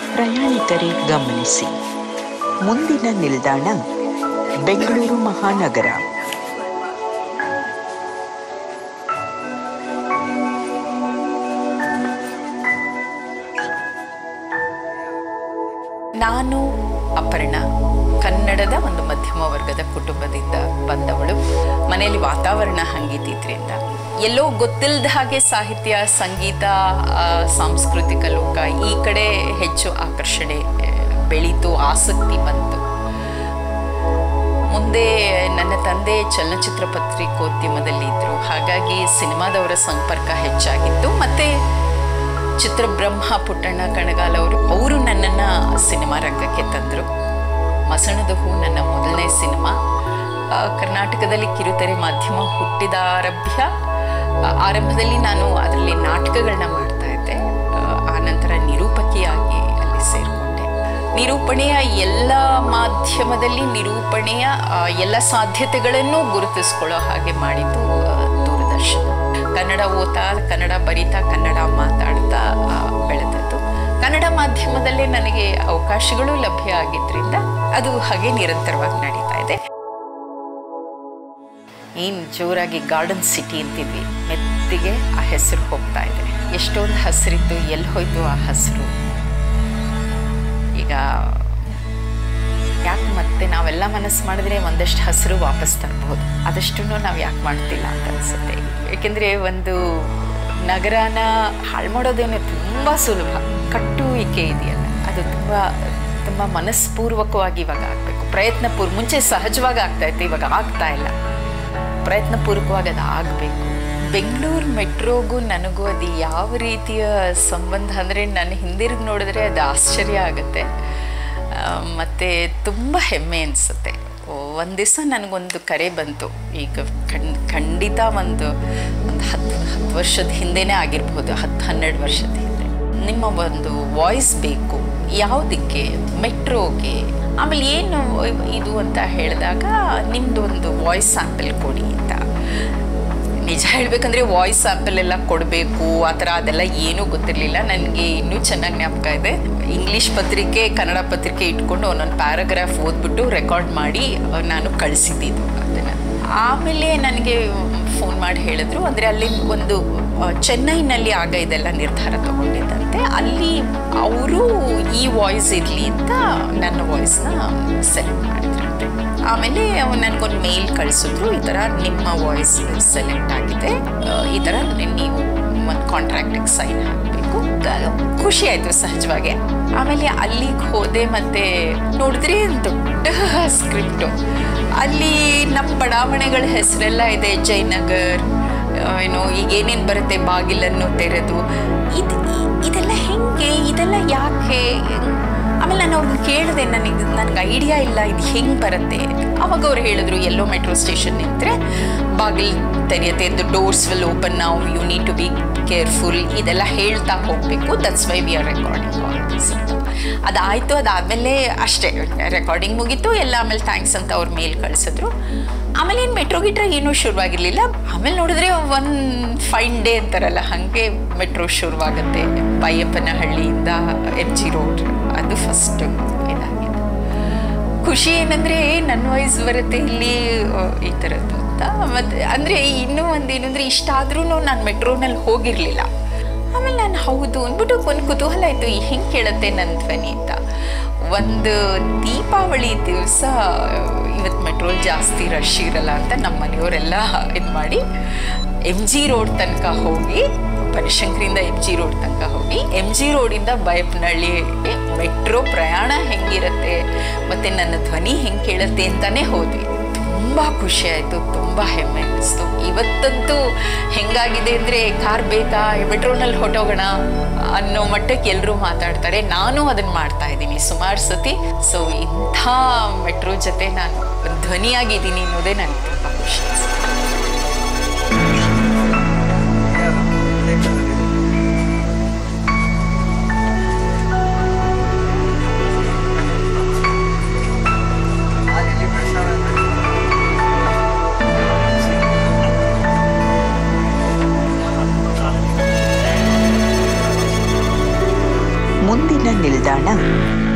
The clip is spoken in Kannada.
ಪ್ರಯಾಣಿಕರೇ ಗಮನಿಸಿ ಮುಂದಿನ ನಿಲ್ದಾಣ ಬೆಂಗಳೂರು ಮಹಾನಗರ ನಾನು ಅಪರ್ಣ ಕನ್ನಡದ ಒಂದು ಮಧ್ಯಮ ವರ್ಗದ ಕುಟುಂಬದಿಂದ ಬಂದವಳು ಮನೆಯಲ್ಲಿ ವಾತಾವರಣ ಹಂಗಿದ್ದಿದ್ರಿಂದ ಎಲ್ಲೋ ಗೊತ್ತಿಲ್ಲದ ಹಾಗೆ ಸಾಹಿತ್ಯ ಸಂಗೀತ ಆ, ಸಾಂಸ್ಕೃತಿಕ ಲೋಕ ಈ ಕಡೆ ಹೆಚ್ಚು ಆಕರ್ಷಣೆ ಆ, ಬೆಳೀತು ಆಸಕ್ತಿ ಬಂತು ಮುಂದೆ ನನ್ನ ತಂದೆ ಚಲನಚಿತ್ರ ಪತ್ರಿಕೋದ್ಯಮದಲ್ಲಿ ಇದ್ರು ಹಾಗಾಗಿ ಸಿನಿಮಾದವರ ಸಂಪರ್ಕ ಹೆಚ್ಚಾಗಿತ್ತು ಮತ್ತೆ ಚಿತ್ರಬ್ರಹ್ಮ ಪುಟ್ಟಣ್ಣ ಕಣಗಾಲ್ ಅವರು ಅವರು ನನ್ನನ್ನು ಸಿನಿಮಾ ರಂಗಕ್ಕೆ ತಂದರು ಮಸಣದ ಹೂ ನನ್ನ ಮೊದಲನೇ ಸಿನಿಮಾ ಆ, ಕರ್ನಾಟಕದಲ್ಲಿ ಕಿರುತೆರೆ ಮಾಧ್ಯಮ ಹುಟ್ಟಿದಾರಭ್ಯ ಆ, ಆರಂಭದಲ್ಲಿ ನಾನು ಅದರಲ್ಲಿ ನಾಟಕಗಳನ್ನ ಮಾಡ್ತಾ ಇದ್ದೆ ಆ, ಆನಂತರ ನಿರೂಪಕಿಯಾಗಿ ಅಲ್ಲಿ ಸೇರಿಕೊಂಡೆ ನಿರೂಪಣೆಯ ಎಲ್ಲ ಮಾಧ್ಯಮದಲ್ಲಿ ನಿರೂಪಣೆಯ ಆ, ಎಲ್ಲ ಸಾಧ್ಯತೆಗಳನ್ನು ಗುರುತಿಸ್ಕೊಳ್ಳೋ ಹಾಗೆ ಮಾಡಿದ್ದು ಆ, ದೂರದರ್ಶನ ಕನ್ನಡ ಓದ್ತಾ ಕನ್ನಡ ಬರಿತಾ ಕನ್ನಡ ಮಾತಾಡ್ತಾ ಆ, ಬೆಳೆದದ್ದು ಕನ್ನಡ ಮಾಧ್ಯಮದಲ್ಲೇ ನನಗೆ ಅವಕಾಶಗಳು ಲಭ್ಯ ಆಗಿದ್ರಿಂದ ಅದು ಹಾಗೆ ನಿರಂತರವಾಗಿ ನಡೀತಾ ಇದೆ ಏನು ಜೋರಾಗಿ ಗಾರ್ಡನ್ ಸಿಟಿ ಅಂತಿದ್ವಿ ಮೆತ್ತಿಗೆ ಆ ಹೆಸರು ಹೋಗ್ತಾ ಇದೆ ಎಷ್ಟೊಂದು ಹಸಿರಿತ್ತು ಎಲ್ಲಿ ಹೋಯ್ತು ಆ ಹಸಿರು ಈಗ ಯಾಕೆ ಮತ್ತೆ ನಾವೆಲ್ಲ ಮನಸ್ಸು ಮಾಡಿದ್ರೆ ಒಂದಷ್ಟು ಹಸಿರು ವಾಪಸ್ ತರ್ಬೋದು ಅದಷ್ಟು ನಾವು ಯಾಕೆ ಮಾಡ್ತಿಲ್ಲ ಅಂತ ಅನ್ಸುತ್ತೆ ಏಕೆಂದರೆ ಒಂದು ನಗರನ ಹಾಳು ಮಾಡೋದೇನು ತುಂಬ ಸುಲಭ ಕಟ್ಟುವಿಕೆ ಇದೆಯಲ್ಲ ಅದು ತುಂಬ ತುಂಬ ಮನಸ್ಪೂರ್ವಕವಾಗಿ ಇವಾಗ ಆಗಬೇಕು ಪ್ರಯತ್ನಪೂರ್ವ ಮುಂಚೆ ಸಹಜವಾಗಿ ಆಗ್ತಾ ಇತ್ತು ಇವಾಗ ಆಗ್ತಾ ಇಲ್ಲ ಪ್ರಯತ್ನಪೂರ್ವಕವಾಗಿ ಅದು ಆಗಬೇಕು ಬೆಂಗಳೂರು ಮೆಟ್ರೋಗೂ ನನಗೂ ಅದು ಯಾವ ರೀತಿಯ ಸಂಬಂಧ ಅಂದರೆ ನನ್ನ ಹಿಂದಿರುಗಿ ನೋಡಿದ್ರೆ ಅದು ಆಶ್ಚರ್ಯ ಆಗುತ್ತೆ ಆ, ಮತ್ತೆ ತುಂಬ ಹೆಮ್ಮೆ ಅನಿಸುತ್ತೆ ಒಂದು ದಿವಸ ನನಗೊಂದು ಕರೆ ಬಂತು ಈಗ ಖಂಡ್ ಖಂಡಿತ ಒಂದು ಒಂದು ಹತ್ತು ಹತ್ತು ವರ್ಷದ ಹಿಂದೆನೇ ಆಗಿರ್ಬೋದು ಹತ್ತು ಹನ್ನೆರಡು ವರ್ಷದ ಹಿಂದೆ ನಿಮ್ಮ ಒಂದು ವಾಯ್ಸ್ ಬೇಕು ಯಾವುದಕ್ಕೆ ಮೆಟ್ರೋಗೆ ಆಮೇಲೆ ಏನು ಇದು ಅಂತ ಹೇಳಿದಾಗ ನಿಮ್ಮದು ಒಂದು ವಾಯ್ಸ್ ಸ್ಯಾಂಪಲ್ ಕೊಡಿ ಅಂತ ನಿಜ ಹೇಳ್ಬೇಕಂದ್ರೆ ವಾಯ್ಸ್ ಸ್ಯಾಂಪಲ್ ಎಲ್ಲ ಕೊಡಬೇಕು ಆ ಥರ ಅದೆಲ್ಲ ಏನೂ ಗೊತ್ತಿರಲಿಲ್ಲ ನನಗೆ ಇನ್ನೂ ಚೆನ್ನಾಗಿ ಜ್ಞಾಪಕ ಇದೆ ಇಂಗ್ಲೀಷ್ ಪತ್ರಿಕೆ ಕನ್ನಡ ಪತ್ರಿಕೆ ಇಟ್ಕೊಂಡು ಒಂದೊಂದು ಪ್ಯಾರಾಗ್ರಾಫ್ ಓದ್ಬಿಟ್ಟು ರೆಕಾರ್ಡ್ ಮಾಡಿ ಅಹ್, ನಾನು ಕಳಿಸಿದ್ದಿದ್ದು ಅದನ್ನು ಆಮೇಲೆ ನನಗೆ ಫೋನ್ ಮಾಡಿ ಹೇಳಿದ್ರು ಅಂದರೆ ಅಲ್ಲಿ ಒಂದು ಅಹ್, ಚೆನ್ನೈನಲ್ಲಿ ಆಗ ಇದೆಲ್ಲ ನಿರ್ಧಾರ ತಗೊಂಡಿದ್ದಂತೆ ಅಲ್ಲಿ ಅವರು ಈ ವಾಯ್ಸ್ ಇರಲಿ ಅಂತ ನನ್ನ ವಾಯ್ಸ್ನ ಸೆಲೆಕ್ಟ್ ಮಾಡಿದ್ರಂತೆ ಆಮೇಲೆ ನನಗೊಂದು ಮೇಲ್ ಕಳಿಸಿದ್ರು ಈ ಥರ ನಿಮ್ಮ ವಾಯ್ಸ್ ಸೆಲೆಕ್ಟ್ ಆಗಿದೆ ಆ, ಈ ಥರ ನೀವು ಒಂದು ಕಾಂಟ್ರಾಕ್ಟಿಗೆ ಸೈನ್ ಹಾಕಬೇಕು ಖುಷಿ ಆಯಿತು ಸಹಜವಾಗಿ ಆಮೇಲೆ ಅಲ್ಲಿಗೆ ಹೋದೆ ಮತ್ತೆ ನೋಡಿದ್ರೆ ದೊಡ್ಡ ಸ್ಕ್ರಿಪ್ಟು ಅಲ್ಲಿ ನಮ್ಮ ಬಡಾವಣೆಗಳ ಹೆಸರೆಲ್ಲ ಇದೆ ಜಯನಗರ್ ಆ, ಏನು ಈಗ ಏನೇನು ಬರುತ್ತೆ ಬಾಗಿಲನ್ನು ತೆರೆದು ಇದು ಇದೆಲ್ಲ ಹೆಂಗೆ ಇದೆಲ್ಲ ಯಾಕೆ ಆಮೇಲೆ ನಾನು ಅವ್ರನ್ನ ಕೇಳಿದೆ ನನಗೆ ನನಗೆ ಐಡಿಯಾ ಇಲ್ಲ ಇದು ಹೆಂಗೆ ಬರುತ್ತೆ ಅವಾಗ ಅವ್ರು ಹೇಳಿದ್ರು ಎಲ್ಲೋ ಮೆಟ್ರೋ ಸ್ಟೇಷನ್ ನಿಂತರೆ ಬಾಗಿಲು ತೆರೆಯುತ್ತೆ ದ ಡೋರ್ಸ್ ವಿಲ್ ಓಪನ್ ನಾವು you need to be careful ಇದೆಲ್ಲ ಹೇಳ್ತಾ ಹೋಗಬೇಕು that's why we are recording all this ಅದಾಯಿತು ಅದಾದಮೇಲೆ ಅಷ್ಟೇ ರೆಕಾರ್ಡಿಂಗ್ ಮುಗೀತು ಎಲ್ಲ ಆಮೇಲೆ ಥ್ಯಾಂಕ್ಸ್ ಅಂತ ಅವ್ರ ಮೇಲ್ ಕಳಿಸಿದ್ರು ಆಮೇಲೆ ಏನು ಮೆಟ್ರೋ ಗಿಟ್ರೋ ಏನೂ ಶುರುವಾಗಿರಲಿಲ್ಲ ಆಮೇಲೆ ನೋಡಿದ್ರೆ ಒಂದು ಫೈನ್ ಡೇ ಅಂತಾರಲ್ಲ ಹಾಗೆ ಮೆಟ್ರೋ ಶುರುವಾಗುತ್ತೆ ಬೈಯಪ್ಪನಹಳ್ಳಿಯಿಂದ ಎಮ್ ಜಿ ರೋಡ್ ಅದು ಫಸ್ಟ್ ಇದಾಗಿದೆ ಖುಷಿ ಏನಂದರೆ ನನ್ನ ವಯಸ್ಸು ಬರುತ್ತೆ ಇಲ್ಲಿ ಆ, ಈ ಥರದ್ದು ಅಂತ ಮತ್ತು ಅಂದರೆ ಇನ್ನೂ ಒಂದು ಏನಂದರೆ ಇಷ್ಟ ಆದ್ರೂ ನಾನು ಮೆಟ್ರೋನಲ್ಲಿ ಹೋಗಿರಲಿಲ್ಲ ಆಮೇಲೆ ನಾನು ಹೌದು ಅಂದ್ಬಿಟ್ಟು ಒಂದು ಕುತೂಹಲ ಆಯಿತು ಹೆಂಗೆ ಕೇಳುತ್ತೆ ನನ್ನ ಧ್ವನಿ ಅಂತ ಒಂದು ದೀಪಾವಳಿ ದಿವಸ ಇವತ್ತು ಮೆಟ್ರೋಲ್ ಜಾಸ್ತಿ ರಶ್ ಇರಲ್ಲ ಅಂತ ನಮ್ಮ ಮನೆಯವರೆಲ್ಲ ಇದು ಮಾಡಿ ಎಮ್ ಜಿ ರೋಡ್ ತನಕ ಹೋಗಿ ಬನಶಂಕರಿಂದ ಎಮ್ ಜಿ ರೋಡ್ ತನಕ ಹೋಗಿ ಎಮ್ ಜಿ ರೋಡಿಂದ ಬೈಯಪ್ಪನಹಳ್ಳಿಗೆ ಮೆಟ್ರೋ ಪ್ರಯಾಣ ಹೆಂಗಿರುತ್ತೆ ಮತ್ತು ನನ್ನ ಧ್ವನಿ ಹೆಂಗೆ ಕೇಳುತ್ತೆ ಅಂತಲೇ ಹೋದ್ವಿ ತುಂಬ ಖುಷಿ ಆಯಿತು ತುಂಬ ಹೆಮ್ಮೆ ಅನ್ನಿಸ್ತು ಇವತ್ತಂತೂ ಹೆಂಗಾಗಿದೆ ಅಂದರೆ ಕಾರ್ ಬೇಕಾ ಮೆಟ್ರೋನಲ್ಲಿ ಹೊಟ್ಟೋಗೋಣ ಅನ್ನೋ ಮಟ್ಟಕ್ಕೆ ಎಲ್ಲರೂ ಮಾತಾಡ್ತಾರೆ ನಾನು ಅದನ್ನು ಮಾಡ್ತಾ ಇದ್ದೀನಿ ಸುಮಾರು ಸತಿ ಸೊ ಇಂಥ ಮೆಟ್ರೋ ಜೊತೆ ನಾನು ಧ್ವನಿಯಾಗಿದ್ದೀನಿ ಅನ್ನೋದೇ ನನಗೆ ತುಂಬ ಖುಷಿ ಅನಿಸ್ತು ಮುಂದಿನ ನಿಲ್ದಾಣ